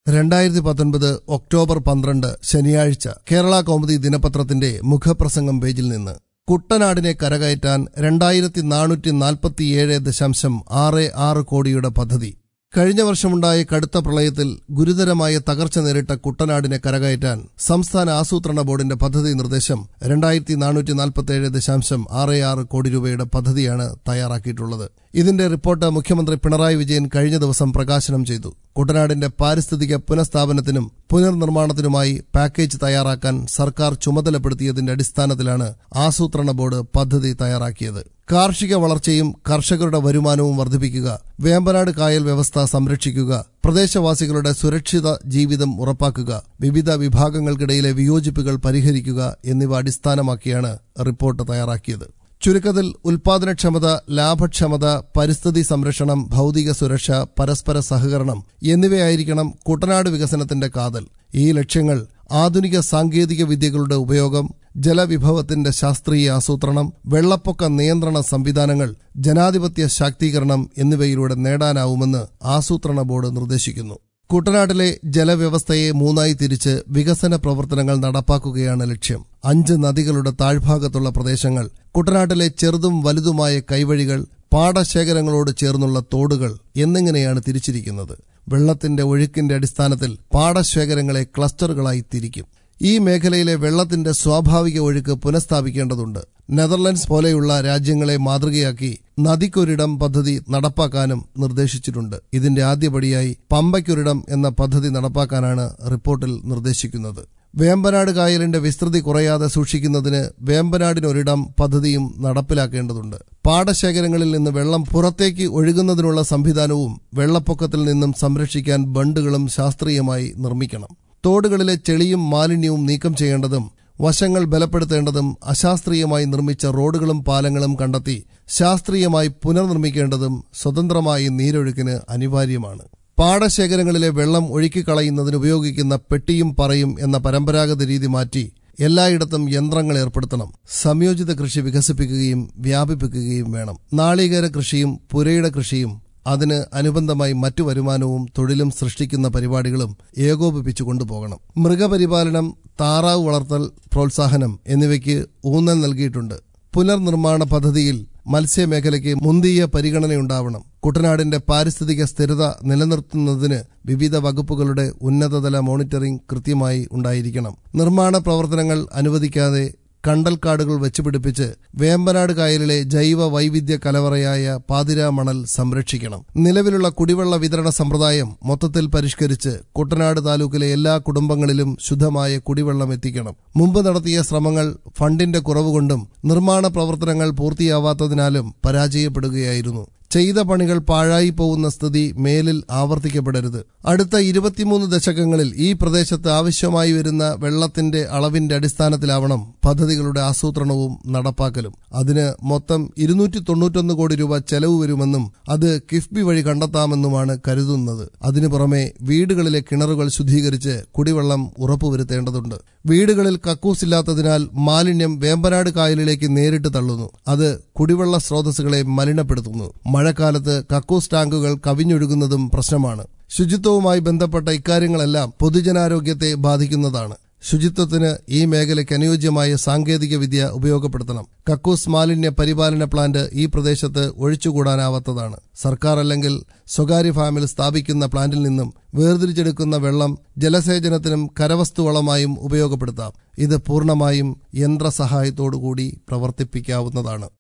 രണ്ടായിരത്തി പത്തൊൻപത് ഒക്ടോബർ പന്ത്രണ്ട് ശനിയാഴ്ച കേരള കൗമുദി ദിനപത്രത്തിന്റെ മുഖപ്രസംഗം പേജിൽ നിന്ന് കുട്ടനാടിനെ കരകയറ്റാൻ രണ്ടായിരത്തി നാനൂറ്റി നാൽപ്പത്തിയേഴ് ദശാംശം ആറ് ആറ് കോടിയുടെ പദ്ധതി കഴിഞ്ഞ വർഷമുണ്ടായ കടുത്ത പ്രളയത്തിൽ ഗുരുതരമായ തകർച്ച നേരിട്ട കുട്ടനാടിനെ കരകയറ്റാൻ സംസ്ഥാന ആസൂത്രണ ബോർഡിന്റെ പദ്ധതി നിർദ്ദേശം രണ്ടായിരത്തി നാനൂറ്റി നാൽപ്പത്തിയേഴ് ദശാംശം ആറ് ആറ് കോടി രൂപയുടെ പദ്ധതിയാണ് തയ്യാറാക്കിയിട്ടുള്ളത് ഇതിന്റെ റിപ്പോർട്ട് മുഖ്യമന്ത്രി പിണറായി വിജയൻ കഴിഞ്ഞ ദിവസം പ്രകാശനം ചെയ്തു കുട്ടനാടിന്റെ പാരിസ്ഥിതിക പുനഃസ്ഥാപനത്തിനും പുനർനിർമ്മാണത്തിനുമായി പാക്കേജ് തയ്യാറാക്കാൻ സർക്കാർ ചുമതലപ്പെടുത്തിയതിന്റെ അടിസ്ഥാനത്തിലാണ് ആസൂത്രണ ബോർഡ് പദ്ധതി തയ്യാറാക്കിയത് കാർഷിക വളർച്ചയും കർഷകരുടെ വരുമാനവും വർദ്ധിപ്പിക്കുക വേമ്പനാട് കായൽ വ്യവസ്ഥ സംരക്ഷിക്കുക പ്രദേശവാസികളുടെ സുരക്ഷിത ജീവിതം ഉറപ്പാക്കുക വിവിധ വിഭാഗങ്ങൾക്കിടയിലെ വിയോജിപ്പുകൾ പരിഹരിക്കുക എന്നിവ അടിസ്ഥാനമാക്കിയാണ് റിപ്പോർട്ട് തയ്യാറാക്കിയത് ചുരുക്കത്തിൽ ഉൽപാദനക്ഷമത ലാഭക്ഷമത പരിസ്ഥിതി സംരക്ഷണം ഭൗതിക സുരക്ഷ പരസ്പര സഹകരണം എന്നിവയായിരിക്കണം കുട്ടനാട് വികസനത്തിന്റെ കാതൽ ഈ ലക്ഷ്യങ്ങൾ ആധുനിക സാങ്കേതിക വിദ്യകളുടെ ഉപയോഗം ജലവിഭവത്തിന്റെ ശാസ്ത്രീയ ആസൂത്രണം വെള്ളപ്പൊക്ക നിയന്ത്രണ സംവിധാനങ്ങൾ ജനാധിപത്യ ശാക്തീകരണം എന്നിവയിലൂടെ നേടാനാവുമെന്ന് ആസൂത്രണ ബോർഡ് നിർദ്ദേശിക്കുന്നു കുട്ടനാട്ടിലെ ജലവ്യവസ്ഥയെ മൂന്നായി തിരിച്ച് വികസന പ്രവർത്തനങ്ങൾ നടപ്പാക്കുകയാണ് ലക്ഷ്യം അഞ്ച് നദികളുടെ താഴ്ഭാഗത്തുള്ള പ്രദേശങ്ങൾ കുട്ടനാട്ടിലെ ചെറുതും വലുതുമായ കൈവഴികൾ പാടശേഖരങ്ങളോട് ചേർന്നുള്ള തോടുകൾ എന്നിങ്ങനെയാണ് തിരിച്ചിരിക്കുന്നത് വെള്ളത്തിന്റെ ഒഴുക്കിന്റെ അടിസ്ഥാനത്തിൽ പാടശേഖരങ്ങളെ ക്ലസ്റ്ററുകളായി തിരിക്കും ഈ മേഖലയിലെ വെള്ളത്തിന്റെ സ്വാഭാവിക ഒഴുക്ക് പുനഃസ്ഥാപിക്കേണ്ടതുണ്ട് നെതർലൻഡ്സ് പോലെയുള്ള രാജ്യങ്ങളെ മാതൃകയാക്കി നദിക്കൊരിടം പദ്ധതി നടപ്പാക്കാനും നിർദ്ദേശിച്ചിട്ടുണ്ട് ഇതിന്റെ ആദ്യപടിയായി പമ്പയ്ക്കൊരിടം എന്ന പദ്ധതി നടപ്പാക്കാനാണ് റിപ്പോർട്ടിൽ നിർദ്ദേശിക്കുന്നത് വേമ്പനാട് കായലിന്റെ വിസ്തൃതി കുറയാതെ സൂക്ഷിക്കുന്നതിന് വേമ്പനാടിനൊരിടം പദ്ധതിയും നടപ്പിലാക്കേണ്ടതുണ്ട് പാടശേഖരങ്ങളിൽ നിന്ന് വെള്ളം പുറത്തേക്ക് ഒഴുകുന്നതിനുള്ള സംവിധാനവും വെള്ളപ്പൊക്കത്തിൽ നിന്നും സംരക്ഷിക്കാൻ ബണ്ടുകളും ശാസ്ത്രീയമായി നിർമ്മിക്കണം തോടുകളിലെ ചെളിയും മാലിന്യവും നീക്കം ചെയ്യേണ്ടതും വശങ്ങൾ ബലപ്പെടുത്തേണ്ടതും അശാസ്ത്രീയമായി നിർമ്മിച്ച റോഡുകളും പാലങ്ങളും കണ്ടെത്തി ശാസ്ത്രീയമായി പുനർനിർമ്മിക്കേണ്ടതും സ്വതന്ത്രമായി നീരൊഴുക്കിന് അനിവാര്യമാണ് പാടശേഖരങ്ങളിലെ വെള്ളം ഒഴുക്കിക്കളയുന്നതിന് ഉപയോഗിക്കുന്ന പെട്ടിയും പറയും എന്ന പരമ്പരാഗത രീതി മാറ്റി എല്ലായിടത്തും യന്ത്രങ്ങൾ ഏർപ്പെടുത്തണം സംയോജിത കൃഷി വികസിപ്പിക്കുകയും വ്യാപിപ്പിക്കുകയും വേണം നാളികേര കൃഷിയും പുരയുടെ കൃഷിയും അതിന് അനുബന്ധമായി മറ്റു വരുമാനവും തൊഴിലും സൃഷ്ടിക്കുന്ന പരിപാടികളും ഏകോപിപ്പിച്ചു കൊണ്ടുപോകണം മൃഗപരിപാലനം താറാവ് വളർത്തൽ പ്രോത്സാഹനം എന്നിവയ്ക്ക് ഊന്നൽ നൽകിയിട്ടുണ്ട് പുനർനിർമ്മാണ പദ്ധതിയിൽ മത്സ്യമേഖലയ്ക്ക് മുന്തിയ പരിഗണനയുണ്ടാവണം കുട്ടനാടിന്റെ പാരിസ്ഥിതിക സ്ഥിരത നിലനിർത്തുന്നതിന് വിവിധ വകുപ്പുകളുടെ ഉന്നതതല മോണിറ്ററിംഗ് കൃത്യമായി ഉണ്ടായിരിക്കണം നിർമ്മാണ പ്രവർത്തനങ്ങൾ അനുവദിക്കാതെ കണ്ടൽക്കാടുകൾ വെച്ചുപിടിപ്പിച്ച് വേമ്പനാട് കായലിലെ ജൈവ വൈവിധ്യ കലവറയായ പാതിരാമണൽ സംരക്ഷിക്കണം നിലവിലുള്ള കുടിവെള്ള വിതരണ സമ്പ്രദായം മൊത്തത്തിൽ പരിഷ്കരിച്ച് കുട്ടനാട് താലൂക്കിലെ എല്ലാ കുടുംബങ്ങളിലും ശുദ്ധമായ കുടിവെള്ളം എത്തിക്കണം മുമ്പ് നടത്തിയ ശ്രമങ്ങൾ ഫണ്ടിന്റെ കുറവുകൊണ്ടും നിർമ്മാണ പ്രവർത്തനങ്ങൾ പൂർത്തിയാവാത്തതിനാലും പരാജയപ്പെടുകയായിരുന്നു ചെയ്ത പണികൾ പാഴായി പോകുന്ന സ്ഥിതി മേലിൽ ആവർത്തിക്കപ്പെടരുത് അടുത്ത ഇരുപത്തിമൂന്ന് ദശകങ്ങളിൽ ഈ പ്രദേശത്ത് ആവശ്യമായി വരുന്ന വെള്ളത്തിന്റെ അളവിന്റെ അടിസ്ഥാനത്തിലാവണം പദ്ധതികളുടെ ആസൂത്രണവും നടപ്പാക്കലും അതിന് മൊത്തം ഇരുന്നൂറ്റി തൊണ്ണൂറ്റൊന്ന് കോടി രൂപ ചെലവ് വരുമെന്നും അത് കിഫ്ബി വഴി കണ്ടെത്താമെന്നുമാണ് കരുതുന്നത് അതിനു പുറമെ വീടുകളിലെ കിണറുകൾ ശുദ്ധീകരിച്ച് കുടിവെള്ളം ഉറപ്പുവരുത്തേണ്ടതുണ്ട് വീടുകളിൽ കക്കൂസില്ലാത്തതിനാൽ മാലിന്യം വേമ്പനാട് കായലിലേക്ക് നേരിട്ട് തള്ളുന്നു അത് കുടിവെള്ള സ്രോതസ്സുകളെ മലിനപ്പെടുത്തുന്നു മഴക്കാലത്ത് കക്കൂസ് ടാങ്കുകൾ കവിഞ്ഞൊഴുകുന്നതും പ്രശ്നമാണ് ശുചിത്വവുമായി ബന്ധപ്പെട്ട ഇക്കാര്യങ്ങളെല്ലാം പൊതുജനാരോഗ്യത്തെ ബാധിക്കുന്നതാണ് ശുചിത്വത്തിന് ഈ മേഖലയ്ക്ക് അനുയോജ്യമായ സാങ്കേതിക വിദ്യ ഉപയോഗപ്പെടുത്തണം കക്കൂസ് മാലിന്യ പരിപാലന പ്ലാന്റ് ഈ പ്രദേശത്ത് ഒഴിച്ചുകൂടാനാവാത്തതാണ് സർക്കാർ അല്ലെങ്കിൽ സ്വകാര്യ ഫാമിൽ സ്ഥാപിക്കുന്ന പ്ലാന്റിൽ നിന്നും വേർതിരിച്ചെടുക്കുന്ന വെള്ളം ജലസേചനത്തിനും കരവസ്തുവളമായും ഉപയോഗപ്പെടുത്താം ഇത് പൂർണ്ണമായും യന്ത്രസഹായത്തോടുകൂടി പ്രവർത്തിപ്പിക്കാവുന്നതാണ്